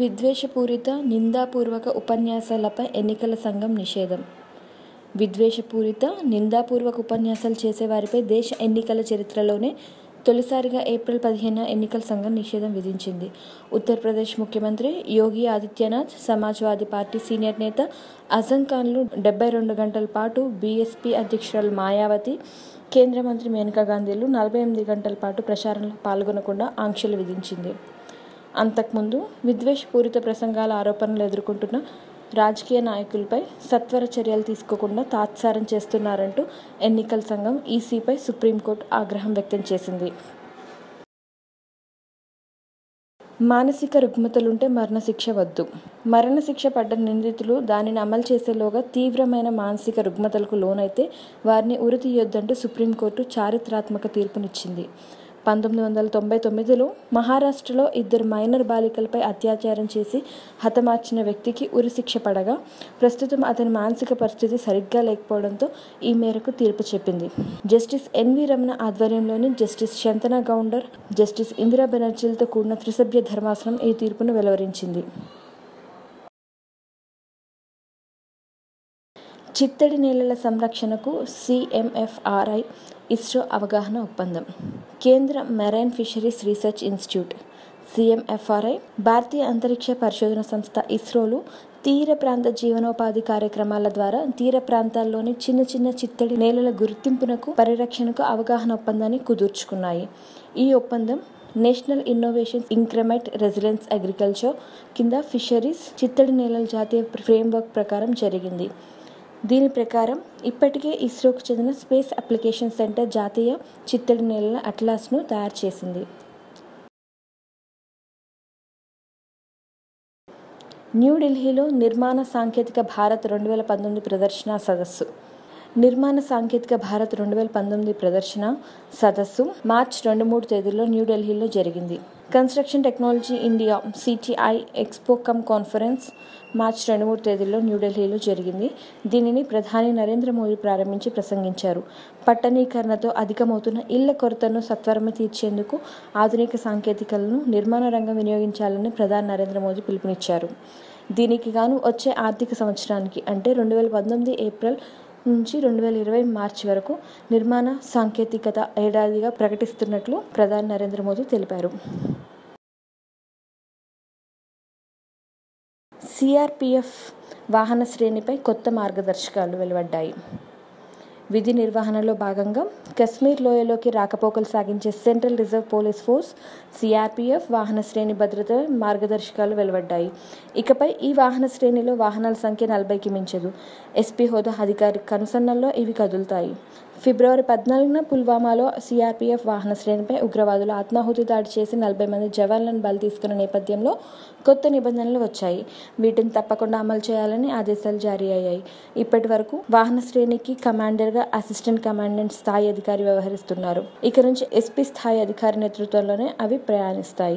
విద్వేషపూరిత నిందాపూర్వక ఉపన్యాసాలపై ఎన్నికల సంఘం నిషేధం విద్వేషపూరిత నిందాపూర్వక ఉపన్యాసాలు చేసేవారిపై దేశ ఎన్నికల చరిత్రలోనే తొలిసారిగా ఏప్రిల్ పదిహేనున ఎన్నికల సంఘం నిషేధం విధించింది ఉత్తరప్రదేశ్ ముఖ్యమంత్రి యోగి ఆదిత్యనాథ్ సమాజ్వాదీ పార్టీ సీనియర్ నేత అజం ఖాన్లు డెబ్బై రెండు గంటల పాటు బీఎస్పీ అధ్యక్షురాలు మాయావతి కేంద్ర మంత్రి మేనకా గాంధీలు నలభై ఎనిమిది గంటల పాటు ప్రచారంలో పాల్గొనకుండా ఆంక్షలు విధించింది అంతకుముందు విద్వేషపూరిత ప్రసంగాల ఆరోపణలు ఎదుర్కొంటున్న రాజకీయ నాయకులపై సత్వర చర్యలు తీసుకోకుండా తాత్సారం చేస్తున్నారంటూ ఎన్నికల సంఘం ఈసీపై సుప్రీంకోర్టు ఆగ్రహం వ్యక్తం చేసింది మానసిక రుగ్మతలుంటే మరణశిక్ష వద్దు మరణశిక్ష పడ్డ నిందితులు దానిని అమలు చేసేలోగా తీవ్రమైన మానసిక రుగ్మతలకు లోనైతే వారిని ఉరి తీయొద్దంటూ సుప్రీంకోర్టు చారిత్రాత్మక తీర్పునిచ్చింది పంతొమ్మిది వందల తొంభై తొమ్మిదిలో మహారాష్ట్రలో ఇద్దరు మైనర్ బాలికలపై అత్యాచారం చేసి హతమార్చిన వ్యక్తికి ఉరిశిక్ష పడగా ప్రస్తుతం అతని మానసిక పరిస్థితి సరిగ్గా లేకపోవడంతో ఈ మేరకు తీర్పు చెప్పింది జస్టిస్ ఎన్వి రమణ ఆధ్వర్యంలోని జస్టిస్ శంతన గౌండర్ జస్టిస్ ఇందిరా బెనర్జీలతో కూడిన త్రిసభ్య ధర్మాసనం ఈ తీర్పును వెలువరించింది చిత్తడి నేలల సంరక్షణకు సిఎంఎఫ్ఆర్ఐ ఇస్రో అవగాహన ఒప్పందం కేంద్ర marine fisheries research institute CMFRI భారతీయ అంతరిక్ష పరిశోధన సంస్థ ఇస్రోలు తీర ప్రాంత జీవనోపాధి కార్యక్రమాల ద్వారా తీర ప్రాంతాల్లోని చిన్న చిన్న చిత్తడి నేలల గుర్తింపునకు పరిరక్షణకు అవగాహన ఒప్పందాన్ని కుదుర్చుకున్నాయి ఈ ఒప్పందం national innovation increment residence agriculture కింద ఫిషరీస్ చిత్తడి నేలల జాతీయ ఫ్రేమ్వర్క్ ప్రకారం జరిగింది దీని ప్రకారం ఇప్పటికే ఇస్రోకు చెందిన స్పేస్ అప్లికేషన్ సెంటర్ జాతీయ చిత్తడి నేలల అట్లాస్ను తయారు చేసింది న్యూఢిల్లీలో నిర్మాణ సాంకేతిక భారత్ రెండు వేల పంతొమ్మిది ప్రదర్శన సదస్సు నిర్మాణ సాంకేతిక భారత్ రెండు వేల పంతొమ్మిది ప్రదర్శన సదస్సు మార్చ్ రెండు మూడు తేదీల్లో న్యూఢిల్లీలో జరిగింది construction technology India CTI expo cum conference March రెండు మూడు తేదీల్లో న్యూఢిల్లీలో జరిగింది దీనిని ప్రధాని నరేంద్ర మోదీ ప్రారంభించి ప్రసంగించారు పట్టణీకరణతో అధికమవుతున్న ఇళ్ల కొరతను సత్వరమే తీర్చేందుకు ఆధునిక సాంకేతికలను నిర్మాణ రంగం వినియోగించాలని ప్రధాని నరేంద్ర మోదీ పిలుపునిచ్చారు దీనికి గాను వచ్చే ఆర్థిక సంవత్సరానికి అంటే రెండు వేల పంతొమ్మిది ఏప్రిల్ నుంచి రెండు వేల ఇరవై మార్చి వరకు నిర్మాణ సాంకేతికత ఏడాదిగా ప్రకటిస్తున్నట్లు ప్రధాని నరేంద్ర మోదీ తెలిపారు సిఆర్పిఎఫ్ వాహన శ్రేణిపై కొత్త మార్గదర్శకాలు వెలువడ్డాయి విధి నిర్వహణలో భాగంగా కశ్మీర్ లోయలోకి రాకపోకలు సాగించే central reserve police force CRPF వాహన శ్రేణి భద్రత మార్గదర్శకాలు వెలువడ్డాయి ఇకపై ఈ వాహన శ్రేణిలో వాహనాల సంఖ్య నలభైకి మించదు ఎస్పీ హోదా అధికారి కనుసన్నల్లో ఇవి కదులుతాయి ఫిబ్రవరి పద్నాలుగున పుల్వామాలో సిఆర్పిఎఫ్ వాహన శ్రేణిపై ఉగ్రవాదులు ఆత్మాహుతి దాడి చేసి నలభై మంది జవాన్లను బలి తీసుకున్న నేపథ్యంలో కొత్త నిబంధనలు వచ్చాయి వీటిని తప్పకుండా అమలు చేయాలని ఆదేశాలు జారీ అయ్యాయి ఇప్పటి వరకు వాహన శ్రేణికి కమాండర్గా అసిస్టెంట్ కమాండెంట్ స్థాయి అధికారి వ్యవహరిస్తున్నారు ఇక నుంచి ఎస్పీ స్థాయి అధికారి నేతృత్వంలోనే అవి ప్రయాణిస్తాయి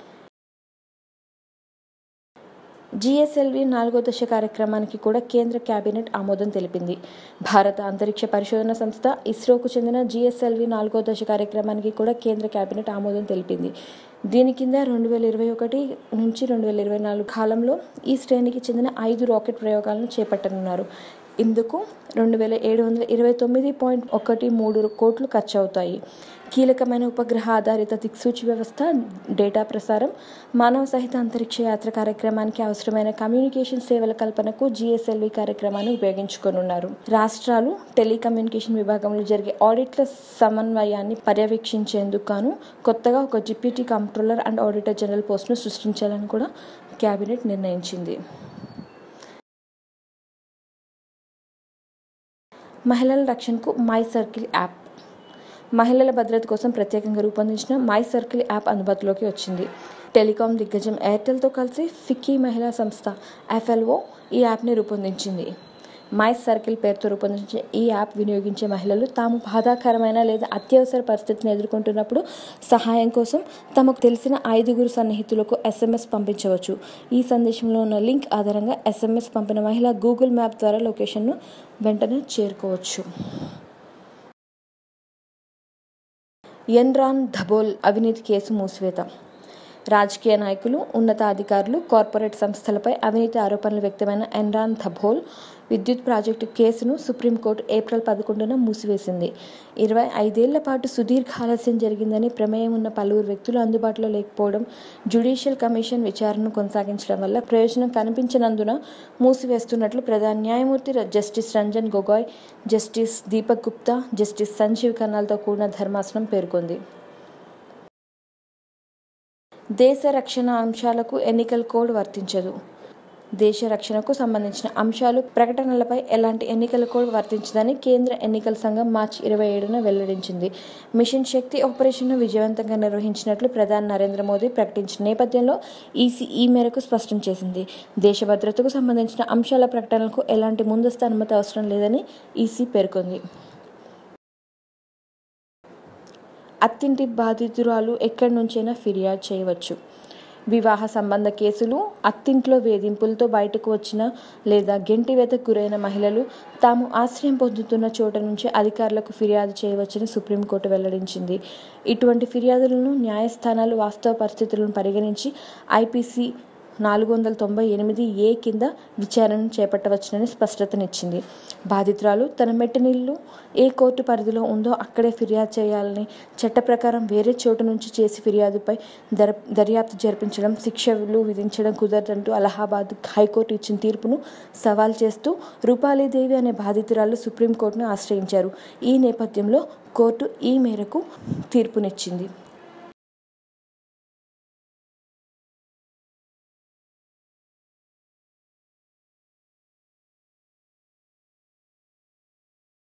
జిఎస్ఎల్వి నాలుగో దశ కార్యక్రమానికి కూడా కేంద్ర కేబినెట్ ఆమోదం తెలిపింది భారత అంతరిక్ష పరిశోధన సంస్థ ఇస్రోకు చెందిన జిఎస్ఎల్వి నాలుగో దశ కార్యక్రమానికి కూడా కేంద్ర కేబినెట్ ఆమోదం తెలిపింది దీని కింద రెండు వేల ఇరవై ఒకటి నుంచి రెండు వేల ఇరవై నాలుగు కాలంలో ఈ శ్రేణికి చెందిన ఐదు రాకెట్ ప్రయోగాలను చేపట్టనున్నారు ఇందుకు రెండు వేల ఏడు వందల ఇరవై తొమ్మిది పాయింట్ ఒకటి మూడు కోట్లు ఖర్చు అవుతాయి కీలకమైన ఉపగ్రహ ఆధారిత దిక్సూచి వ్యవస్థ డేటా ప్రసారం మానవ సహిత అంతరిక్ష యాత్ర కార్యక్రమానికి అవసరమైన కమ్యూనికేషన్ సేవల కల్పనకు జిఎస్ఎల్వి కార్యక్రమాన్ని ఉపయోగించుకోనున్నారు రాష్ట్రాలు టెలికమ్యూనికేషన్ విభాగంలో జరిగే ఆడిట్ల సమన్వయాన్ని పర్యవేక్షించేందుకు గాను కొత్తగా ఒక deputy controller and auditor general పోస్టును సృష్టించాలని కూడా కేబినెట్ నిర్ణయించింది మహిళల రక్షణకు మై సర్కిల్ యాప్ మహిళల భద్రత కోసం ప్రత్యేకంగా రూపొందించిన మై సర్కిల్ యాప్ అందుబాటులోకి వచ్చింది టెలికాం దిగ్గజం ఎయిర్టెల్తో కలిసి ఫిక్కీ మహిళా సంస్థ ఎఫ్ఎల్ఓ ఈ యాప్ని రూపొందించింది మై సర్కిల్ పేరుతో రూపొందించే ఈ యాప్ వినియోగించే మహిళలు తాము బాధాకరమైన లేదా అత్యవసర పరిస్థితిని ఎదుర్కొంటున్నప్పుడు సహాయం కోసం తమకు తెలిసిన ఐదుగురు సన్నిహితులకు ఎస్ఎంఎస్ పంపించవచ్చు ఈ సందేశంలో ఉన్న లింక్ ఆధారంగా ఎస్ఎంఎస్ పంపిన మహిళ గూగుల్ మ్యాప్ ద్వారా లొకేషన్ను వెంటనే చేరుకోవచ్చు ఎన్రాన్ ధబోల్ అవినీతి కేసు మూసివేత రాజకీయ నాయకులు ఉన్నతాధికారులు కార్పొరేట్ సంస్థలపై అవినీతి ఆరోపణలు వ్యక్తమైన ఎన్రాన్ ధబోల్ విద్యుత్ ప్రాజెక్టు కేసును సుప్రీంకోర్టు ఏప్రిల్ పదకొండున మూసివేసింది ఇరవై ఐదేళ్ల పాటు సుదీర్ఘ ఆలస్యం జరిగిందని ప్రమేయం ఉన్న పలువురు వ్యక్తులు అందుబాటులో లేకపోవడం జ్యుడిషియల్ కమిషన్ విచారణను కొనసాగించడం వల్ల ప్రయోజనం కనిపించనందున మూసివేస్తున్నట్లు ప్రధాన న్యాయమూర్తి justice Ranjan Gogoi justice Deepak Gupta justice Sanjiv ఖన్నాలతో కూడిన ధర్మాసనం పేర్కొంది దేశ రక్షణ అంశాలకు ఎన్నికల కోడ్ వర్తించదు దేశ రక్షణకు సంబంధించిన అంశాలు ప్రకటనలపై ఎలాంటి ఎన్నికల కోడ్ వర్తించదని కేంద్ర ఎన్నికల సంఘం మార్చి ఇరవై ఏడున వెల్లడించింది మిషన్ శక్తి ఆపరేషన్ను విజయవంతంగా నిర్వహించినట్లు ప్రధాని నరేంద్ర మోదీ ప్రకటించిన నేపథ్యంలో ఈసీ ఈ మేరకు స్పష్టం చేసింది దేశ భద్రతకు సంబంధించిన అంశాల ప్రకటనలకు ఎలాంటి ముందస్తు అనుమతి అవసరం లేదని ఈసీ పేర్కొంది అత్తింటి బాధితురాలు ఎక్కడి నుంచైనా ఫిర్యాదు చేయవచ్చు వివాహ సంబంధ కేసులు అత్తింట్లో వేధింపులతో బయటకు వచ్చిన లేదా గెంటివేతకు గురైన మహిళలు తాము ఆశ్రయం పొందుతున్న చోట నుంచి అధికారులకు ఫిర్యాదు చేయవచ్చని సుప్రీంకోర్టు వెల్లడించింది ఇటువంటి ఫిర్యాదులను న్యాయస్థానాలు వాస్తవ పరిస్థితులను పరిగణించి ఐపీసీ నాలుగు వందల తొంభై ఎనిమిది ఏ కింద విచారణను చేపట్టవచ్చునని స్పష్టతనిచ్చింది బాధితురాలు తన మెట్టనిల్లు ఏ కోర్టు పరిధిలో ఉందో అక్కడే ఫిర్యాదు చేయాలని చట్ట ప్రకారం వేరే చోటు నుంచి చేసి ఫిర్యాదుపై దర దర్యాప్తు జరిపించడం శిక్షలు విధించడం కుదరదంటూ అలహాబాద్ హైకోర్టు ఇచ్చిన తీర్పును సవాల్ చేస్తూ రూపాలీదేవి అనే బాధితురాలు సుప్రీంకోర్టును ఆశ్రయించారు ఈ నేపథ్యంలో కోర్టు ఈ మేరకు తీర్పునిచ్చింది